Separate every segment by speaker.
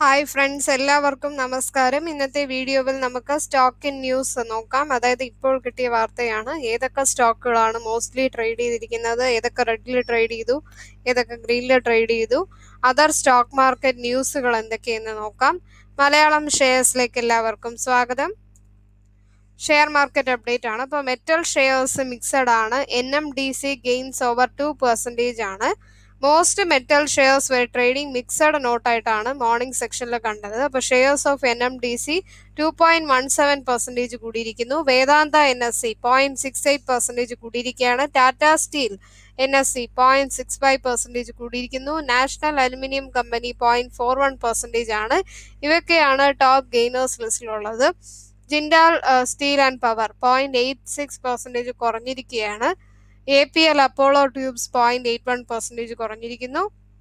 Speaker 1: hi friends എല്ലാവർക്കും നമസ്കാരം ഇന്നത്തെ വീഡിയോയിൽ നമുക്ക് സ്റ്റോക്ക് ഇൻ ന്യൂസ് നോക്കാം അതായത് ഇപ്പോൾ കിട്ടിയ വാർത്തയാണ് ഏതൊക്കെ സ്റ്റോക്കുകളാണ് മോസ്റ്റ്ലി ട്രേഡ് ചെയ്തിരിക്കുന്നത് ഏതൊക്കെ റെഡിൽ ട്രേഡ് ചെയ്തു ഏതൊക്കെ ഗ്രീനിൽ ട്രേഡ് ചെയ്തു അതർ സ്റ്റോക്ക് മാർക്കറ്റ് ന്യൂസുകൾ എന്തൊക്കെയെന്ന് നോക്കാം മലയാളം ഷെയർസിലേക്ക് എല്ലാവർക്കും സ്വാഗതം ഷെയർ മാർക്കറ്റ് അപ്ഡേറ്റ് ആണ് അപ്പോൾ മെറ്റൽ ഷെയർസ് മിക്സഡ് ആണ് N M D C gains over two percentage ആണ് മോസ്റ്റ് മെറ്റൽ ഷെയർസ് വരെ ട്രേഡിംഗ് മിക്സഡ് നോട്ടായിട്ടാണ് മോർണിംഗ് സെക്ഷനിൽ കണ്ടത് അപ്പോൾ shares of N M D C two point one seven percentage കൂടിയിരിക്കുന്നു Vedanta N S C point six eight percentage കൂടിയിരിക്കുകയാണ് Tata steel N S C point six five percentage കൂടിയിരിക്കുന്നു national aluminium company point four one percentage ആണ് ഇവയൊക്കെയാണ് top gainers ലിസ്റ്റിലുള്ളത് Jindal steel and power point eight six percentage കുറഞ്ഞിരിക്കുകയാണ് A P L Apollo tubes point eight one percentage കുറഞ്ഞിരിക്കുന്നു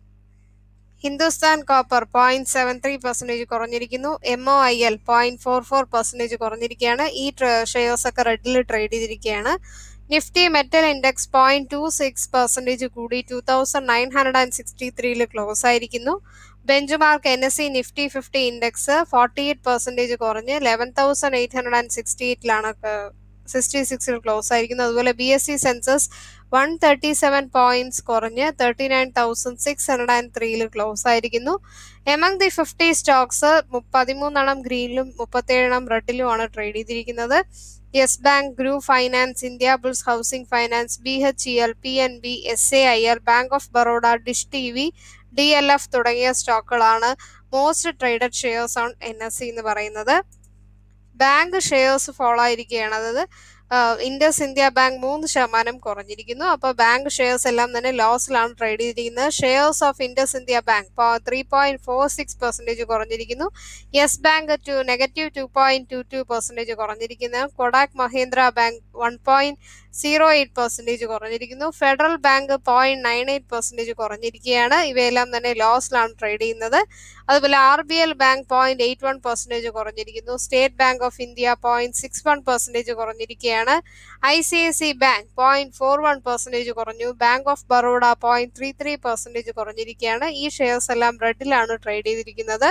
Speaker 1: Hindustan copper point seven three percentage കുറഞ്ഞിരിക്കുന്നു M O I L point four four percentage കുറഞ്ഞിരിക്കുകയാണ് ഈ shares ഒക്കെ റെഡിൽ trade ചെയ്തിരിക്കുകയാണ് Nifty metal index point two six percentage കൂടി two thousand nine hundred and sixty ത്രീയിൽ close ആയിരിക്കുന്നു benchmark N S C Nifty fifty index forty eight percentage കുറഞ്ഞ് eleven thousand eight hundred and sixty എയ്റ്റിലാണ് sixty സിക്സിൽ close ആയിരിക്കുന്നു അതുപോലെ B S C Sensex one thirty seven points കുറഞ്ഞ് thirty nine thousand six hundred and ത്രീയിൽ close ആയിരിക്കുന്നു among the fifty stocks പതിമൂന്നെണ്ണം ഗ്രീനിലും മുപ്പത്തേഴെണ്ണം റെഡിലുമാണ് ട്രേഡ് ചെയ്തിരിക്കുന്നത് Yes Bank group finance Indiabulls housing finance B H E L P N B S A I L Bank of Baroda Dish T V D L F തുടങ്ങിയ സ്റ്റോക്കുകളാണ് most traded shares on N S C എന്ന് പറയുന്നത് bank shares follow ആയിരിക്കുകയാണ് അതായത് Indus India bank മൂന്ന് ശതമാനം കുറഞ്ഞിരിക്കുന്നു അപ്പോൾ bank shares എല്ലാം തന്നെ ലോസിലാണ് ട്രേഡ് ചെയ്തിരിക്കുന്നത് shares of Indus India bank three point four six percentage കുറഞ്ഞിരിക്കുന്നു Yes Bank two negative two point two two percentage കുറഞ്ഞിരിക്കുന്നു Kotak Mahindra bank one point zero eight percentage കുറഞ്ഞിരിക്കുന്നു federal bank point nine eight percentage കുറഞ്ഞിരിക്കുകയാണ് ഇവയെല്ലാം തന്നെ ലോസിലാണ് trade ചെയ്യുന്നത് അതുപോലെ R B L bank point eight one percentage കുറഞ്ഞിരിക്കുന്നു State Bank of India point six one percentage കുറഞ്ഞിരിക്കുകയാണ് I C I C bank point four one percentage കുറഞ്ഞു Bank of Baroda point three three percentage കുറഞ്ഞിരിക്കുകയാണ് ഈ shares എല്ലാം റെഡിലാണ് trade ചെയ്തിരിക്കുന്നത്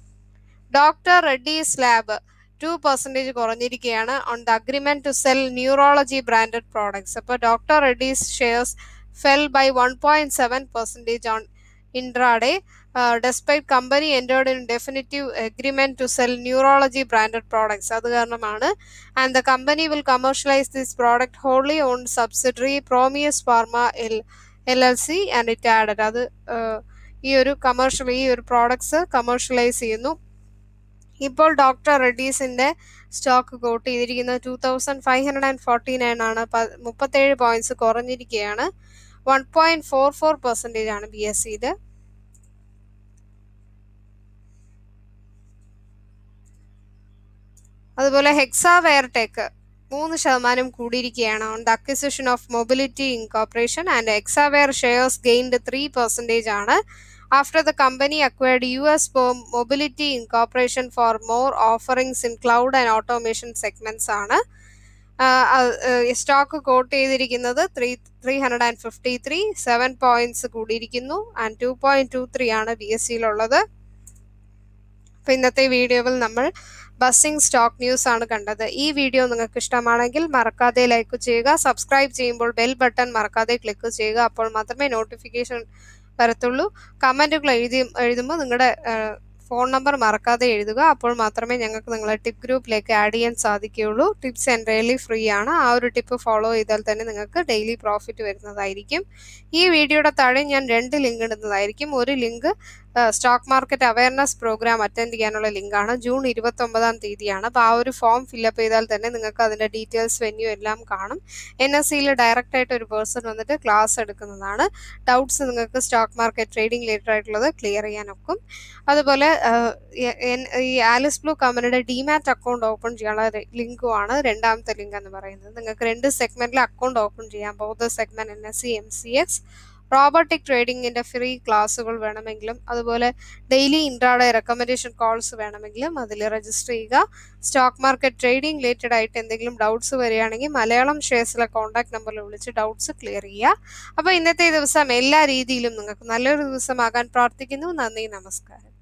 Speaker 1: doctor Reddy's lab two percentage കുറഞ്ഞിരിക്കുകയാണ് on the agreement to sell neurology branded products അപ്പോൾ doctor Reddy's shares fell by one point seven percentage on intraday despite company entered in definitive agreement to sell neurology branded products അത് കാരണമാണ് and the company will commercialise this product wholly on subsidiary Promius pharma L L L C and it added അത് ഈ ഒരു commercial ഈ ഒരു products commercialise ചെയ്യുന്നു ഇപ്പോൾ doctor റെഡ്ഡീസിന്റെ സ്റ്റോക്ക് കോട്ട് ചെയ്തിരിക്കുന്നത് two thousand five hundred and forty nine ആണ് മുപ്പത്തേഴ് പോയിന്റ്സ് കുറഞ്ഞിരിക്കുകയാണ് one point four four percentage ആണ് ബി എസ് സിയിൽ അതുപോലെ ഹെക്സ വെയർടെക് മൂന്ന് ശതമാനം കൂടിയിരിക്കുകയാണ് on the acquisition of mobility incorporation and Exaware shares gained three percentage ആണ് after the company acquired US Mobility Incorporation for more offerings in cloud and automation segments ആണ് stock quote ചെയ്തിരിക്കുന്നത് three three hundred and fifty three seven points കൂടിയിരിക്കുന്നു and two point two three ആണ് B S സിയിലുള്ളത് അപ്പോൾ ഇന്നത്തെ വീഡിയോയിൽ നമ്മൾ buzzing stock news ആണ് കണ്ടത് ഈ വീഡിയോ നിങ്ങൾക്ക് ഇഷ്ടമാണെങ്കിൽ മറക്കാതെ ലൈക്ക് ചെയ്യുക സബ്സ്ക്രൈബ് ചെയ്യുമ്പോൾ ബെൽ ബട്ടൺ മറക്കാതെ ക്ലിക്ക് ചെയ്യുക അപ്പോൾ മാത്രമേ നോട്ടിഫിക്കേഷൻ വരത്തുള്ളൂ കമൻറ്റുകൾ എഴുതി എഴുതുമ്പോൾ നിങ്ങളുടെ ഫോൺ നമ്പർ മറക്കാതെ എഴുതുക അപ്പോൾ മാത്രമേ ഞങ്ങൾക്ക് നിങ്ങളെ ടിപ്പ് ഗ്രൂപ്പിലേക്ക് ആഡ് ചെയ്യാൻ സാധിക്കുകയുള്ളൂ ടിപ്സ് എൻറ്റയർലി ഫ്രീ ആണ് ആ ഒരു ടിപ്പ് ഫോളോ ചെയ്താൽ തന്നെ നിങ്ങൾക്ക് ഡെയിലി പ്രോഫിറ്റ് വരുന്നതായിരിക്കും ഈ വീഡിയോയുടെ താഴെ ഞാൻ രണ്ട് ലിങ്ക് ഇടുന്നതായിരിക്കും ഒരു link stock market awareness program attend ചെയ്യാനുള്ള ലിങ്കാണ് ജൂൺ ഇരുപത്തി ഒമ്പതാം തീയതിയാണ് അപ്പോൾ ആ ഒരു ഫോം ഫില്ലപ്പ് ചെയ്താൽ തന്നെ നിങ്ങൾക്ക് അതിൻ്റെ ഡീറ്റെയിൽസ് വെന്യൂ എല്ലാം കാണും എൻ എസ് സിയിൽ ഡയറക്റ്റ് ആയിട്ട് ഒരു പേഴ്സൺ വന്നിട്ട് ക്ലാസ് എടുക്കുന്നതാണ് ഡൗട്ട്സ് നിങ്ങൾക്ക് സ്റ്റോക്ക് മാർക്കറ്റ് ട്രേഡിംഗ് റിലേറ്റഡ് ആയിട്ടുള്ളത് ക്ലിയർ ചെയ്യാനൊക്കും അതുപോലെ ഈ ആലിസ് ബ്ലൂ കമ്പനിയുടെ ഡിമാറ്റ് അക്കൗണ്ട് ഓപ്പൺ ചെയ്യാനുള്ള ലിങ്കുമാണ് രണ്ടാമത്തെ ലിങ്ക് എന്ന് പറയുന്നത് നിങ്ങൾക്ക് രണ്ട് സെഗ്മെന്റിൽ അക്കൗണ്ട് ഓപ്പൺ ചെയ്യാം ബൗദ്ധ segment N S C M C X robotic ട്രേഡിങ്ങിന്റെ ഫ്രീ ക്ലാസ്സുകൾ വേണമെങ്കിലും അതുപോലെ ഡെയിലി ഇൻട്രാഡേ റെക്കമെൻഡേഷൻ കോൾസ് വേണമെങ്കിലും അതിൽ രജിസ്റ്റർ ചെയ്യുക സ്റ്റോക്ക് മാർക്കറ്റ് ട്രേഡിംഗ് റിലേറ്റഡ് ആയിട്ട് എന്തെങ്കിലും ഡൗട്ട്സ് വരികയാണെങ്കിൽ മലയാളം ഷെയർസിലെ കോൺടാക്ട് നമ്പറിൽ വിളിച്ച് ഡൗട്ട്സ് ക്ലിയർ ചെയ്യുക അപ്പോൾ ഇന്നത്തെ ദിവസം എല്ലാ രീതിയിലും നിങ്ങൾക്ക് നല്ലൊരു ദിവസമാകാൻ പ്രാർത്ഥിക്കുന്നു നന്ദി നമസ്കാരം